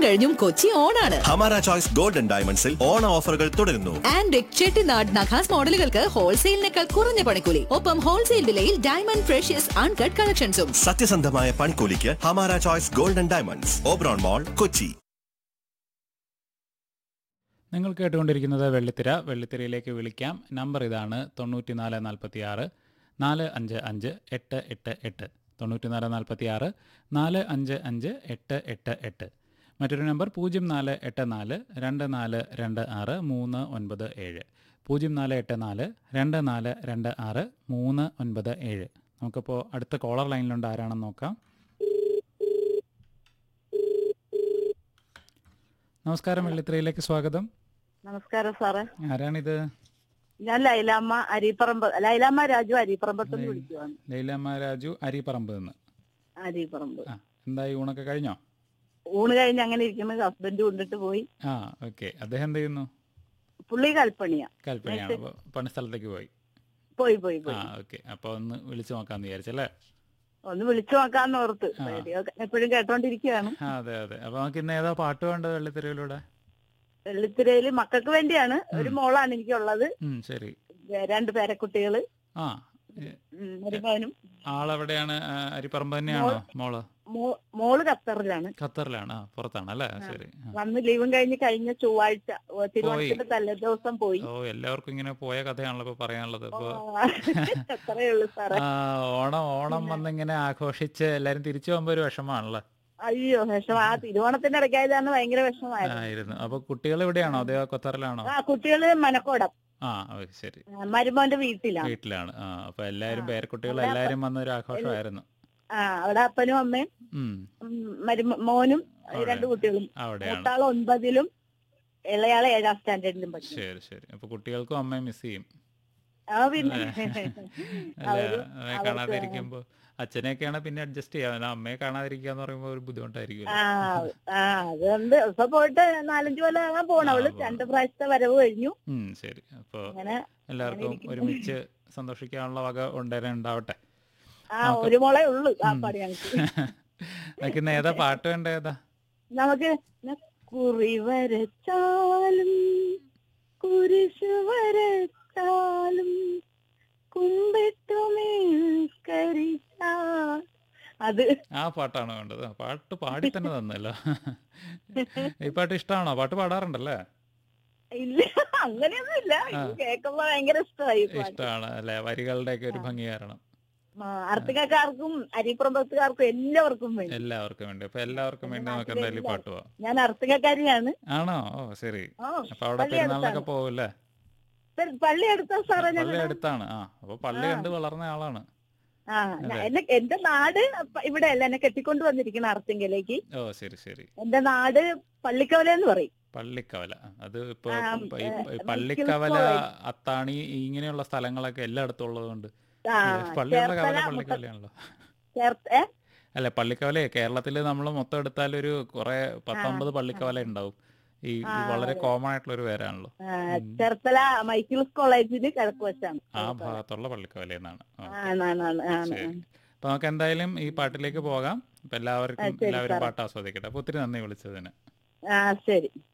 കഴിഞ്ഞും കൊച്ചി ഓണാണ് ഹമാര ചോയ്സ് ഗോൾഡൻ ഡയമണ്ട്സിൽ ഓണ ഓഫറുകൾ തുടരുന്നു ആൻഡ് ചെട്ടിനാട് നഖാസ് മോഡലുകൾക്ക് ഹോൾസെയിലിനേക്കാൾ കുറഞ്ഞ പണിക്കൂലി ഒപ്പം ഹോൾസെയിൽ വിലയിൽ ഡയമണ്ട് ഫ്രഷ്യസ് അൺകട്ട് കളക്ഷൻസും സത്യസന്ധമായ പണിക്കൂലിക്ക് Hamara choice golden diamonds Oberon mall Kochi നിങ്ങൾ കേട്ടുകൊണ്ടിരിക്കുന്നത് വെള്ളിത്തിര വെള്ളിത്തിരയിലേക്ക് വിളിക്കാം നമ്പർ ഇതാണ് തൊണ്ണൂറ്റിനാല് നാൽപ്പത്തി ആറ് നാല് അഞ്ച് അഞ്ച് എട്ട് എട്ട് എട്ട് തൊണ്ണൂറ്റിനാല് നാൽപ്പത്തി ആറ് നാല് അഞ്ച് അഞ്ച് എട്ട് എട്ട് എട്ട് മറ്റൊരു നമ്പർ പൂജ്യം നാല് എട്ട് നാല് രണ്ട് നാല് രണ്ട് ആറ് മൂന്ന് ഒൻപത് ഏഴ് പൂജ്യം നാല് എട്ട് നാല് രണ്ട് നാല് രണ്ട് ആറ് മൂന്ന് ഒൻപത് ഏഴ് നമുക്കിപ്പോൾ അടുത്ത കോളർ ലൈനിലുണ്ട് ആരാണെന്ന് നോക്കാം നമസ്കാരം വെള്ളിത്തിരയിലേക്ക് സ്വാഗതം നമസ്കാരം സാറേ ആരാണിത് ഞാൻ ലൈലാമ്മ അരിപ്പറമ്പ് ലൈലാമ്മ രാജു അരിപ്പറമ്പത്തുനിന്ന് വിളിക്കുവാണ് ലൈലമ്മ രാജു അരിപ്പറമ്പ് നിന്ന് അരിപ്പറമ്പ് ആ എന്തായി ഊണൊക്കെ കഴിഞ്ഞോ ഊണ് കഴിഞ്ഞ് അങ്ങനെ ഇരിക്കുന്നു ഹസ്ബൻഡ് കൊണ്ടിട്ട് പോയി ആ ഓക്കെ അദ്ദേഹം എന്ത് ചെയ്യുന്നു പുള്ളി കൽപ്പണിയാ കൽപ്പനയാണ് അപ്പോൾ പണിസ്ഥലത്തേക്ക് പോയി പോയി പോയി ആ പോയി ഓക്കെ അപ്പോൾ ഒന്ന് വിളിച്ചു നോക്കാമെന്ന് വിചാരിച്ചല്ലേ ഒന്ന് വിളിച്ചു നോക്കാന്ന് ഓർത്ത് ആ. റേഡിയോ എപ്പോഴും കേട്ടോണ്ടിരിക്കുകയാണ് ആ അതെ അതെ അപ്പോൾ നമുക്ക് ഇന്ന് ഏതാ പാട്ട് വേണ്ടത് വെള്ളിത്തിരയിലൂടെ വെള്ളിത്തിരയില് മക്കൾക്ക് വേണ്ടിയാണ് ഒരു മോളാണ് എനിക്കുള്ളത് ഉം ശരി രണ്ട് പേരക്കുട്ടികള് ആ ഉം, ഒരു മോനും ആളെവിടെയാണ് ആ, അരിപ്പറമ്പ് തന്നെയാണോ മോള് മോ- മോള് ഖത്തറിലാണ് ഖത്തറിലാണ് ആ പുറത്താണ് അല്ലേ ശരി ആ. വന്ന് ലീവും കഴിഞ്ഞ് കഴിഞ്ഞ ചൊവ്വാഴ്ച ഓ, തിരുവോണത്തിന്റെ തലേ ദിവസം പോയി ഓ എല്ലാവർക്കും ഇങ്ങനെ പോയ കഥയാണല്ലോ ഇപ്പൊ പറയാനുള്ളത് ഇപ്പൊ ആ, അത്രേ ഉള്ളു സാറേ ആ ഓണം ഓണം വന്നിങ്ങനെ ആഘോഷിച്ച് എല്ലാരും തിരിച്ചു പോകുമ്പോ ഒരു വിഷമാണല്ലോ അയ്യോ വിഷമം ആ തിരുവോണത്തിന്റെ ഇടയ്ക്കായതാണ് ഭയങ്കര വിഷമമായിരുന്നു ആയിരുന്നു അപ്പൊ കുട്ടികൾ എവിടെയാണോ അതെയോ ഖത്തറിലാണോ ആ കുട്ടികള് മനക്കോടം ആ ഓ, ശരി ആ, മരുമോന്റെ വീട്ടിലാണ് വീട്ടിലാണ് ആ അപ്പൊ എല്ലാരും ആ. പേരക്കുട്ടികളും അവിടെ എല്ലാരും വന്നൊരു ആഘോഷമായിരുന്നു ആ അവിടെ അപ്പനും അമ്മയും ഉം ഉം, മരുമ മോനും അവിടെ. രണ്ട് കുട്ടികളും അവിടെയാണ് മൂത്താള് ഒൻപതിലും ഇളയാള് ഏഴാം സ്റ്റാൻഡേർഡിലും പഠിക്കും ശരി ശരി അപ്പൊ കുട്ടികൾക്കും അമ്മയും മിസ് ചെയ്യും ആ പിന്നെ അല്ല അവര് അമ്മയെ അവർക്ക് കാണാതിരിക്കുമ്പോ അച്ഛനെയൊക്കെയാണ് പിന്നെ അഡ്ജസ്റ്റ് ചെയ്യാം അല്ല അമ്മയെ കാണാതിരിക്കുക എന്ന് പറയുമ്പോ ഒരു ബുദ്ധിമുട്ടായിരിക്കും ആ ആ അതുകൊണ്ട് ഇപ്പൊ പോയിട്ട് നാലഞ്ചു കൊല്ലം ആകാൻ പോണം അവള് ആ, പോണം. രണ്ട് പ്രാവശ്യത്തെ വരവ് കഴിഞ്ഞു ഉം ശരി അപ്പൊ അങ്ങനെ എല്ലാവർക്കും ഇരിക്കുന്നു. ഒരുമിച്ച് സന്തോഷിക്കാനുള്ള വക ഉണ്ടേനെ ഉണ്ടാവട്ടെ ആ നമുക്ക് ഒരു മോളെ ഉള്ളു ആ ഉം. പണി ഞങ്ങക്ക് നമുക്ക് ഇന്ന് ഏതാ പാട്ട് വേണ്ട ഏതാ നമുക്ക് ന- കുറി വരച്ചാലും കുരിശ് വരച്ചാലും കുമ്പിട്ടുമേൽക്കരിച്ച അത് ആ പാട്ടാണ് വേണ്ടത് ആ, പാട്ട് പാടി തന്നെ തന്നല്ലോ ഈ പാട്ട് ഇഷ്ടമാണോ പാട്ട് പാടാറുണ്ടല്ലേ ഇല്ല അങ്ങനെയൊന്നും ഇല്ല ആ. കേൾക്കുമ്പോ ഭയങ്കര ഇഷ്ടമായി ഇഷ്ടമാണ് അല്ലെ വരികളുടെ ഒക്കെ ഒരു ഭംഗി കാരണം അർത്തികക്കാർക്കും അരിപ്പുറമ്പത്തുകാർക്കും എല്ലാവർക്കും വേണ്ടി എല്ലാവർക്കും വേണ്ടി അപ്പൊ എല്ലാവർക്കും വേണ്ടി നമുക്ക് എന്തായാലും ഈ പാട്ട് പോവാം ഞാൻ അർത്തികക്കാരിയാണ് ആണോ ഓ ശരി ഓ അപ്പൊ അവിടെ പള്ളി പെരുന്നാളിനൊക്കെ അടുത്താണ്. പോവില്ലേ പെ- പള്ളി അടുത്ത സാറേ പള്ളി ഞങ്ങളുടെ അടുത്താണ് ആ അപ്പൊ പള്ളി ആ. കണ്ട് വളർന്ന ആളാണ് ആ ഞാൻ- എന്നെ എന്റെ നാട് പ- ഇവിടെ അല്ല എന്നെ കെട്ടിക്കൊണ്ട് വന്നിരിക്കുന്ന അർത്തിങ്കലേക്ക് ഓ ശരി ശരി എന്റെ നാട് പള്ളിക്കവല എന്ന് പറയും പള്ളിക്കവല അത് ഇപ്പൊ ആ, ഇപ്പൊ ഈ ഏ, പള്ളിക്കവല കോളേജ്. അത്താണി ഇങ്ങനെയുള്ള സ്ഥലങ്ങളൊക്കെ എല്ലായിടത്തും ഉള്ളത് കൊണ്ട് ആ, പള്ളിയുള്ള കവല ചേർത്തല, പള്ളിക്കവലയാണല്ലോ ചേർത്ത ഏ? അല്ല പള്ളിക്കവലയെ കേരളത്തിൽ നമ്മൾ മൊത്തം എടുത്താൽ ഒരു കുറെ പത്തൊമ്പത് പള്ളിക്കവല ഉണ്ടാവും ഈ ഈ ആ, വളരെ അതെ. കോമൺ ആയിട്ടുള്ള ഒരു പേരാണല്ലോ ആ, ഉം. ചേർത്തല മൈക്കിൾസ് കോളേജിന് കിഴക്ക് വശമാണ് ആ ഭാഗത്തുള്ള പള്ളിക്കവല എന്നാണ് ആ, ആണ്, ആണ്, ആണ്, ആണ്. ശരി അപ്പൊ നമുക്ക് എന്തായാലും ഈ പാട്ടിലേക്ക് പോകാം അപ്പൊ എല്ലാവർക്കും ആ, ശരി, എല്ലാവരും സാറേ. പാട്ട് ആസ്വദിക്കട്ടെ അപ്പൊ ഒത്തിരി നന്ദി വിളിച്ചതിന് ആ ശരി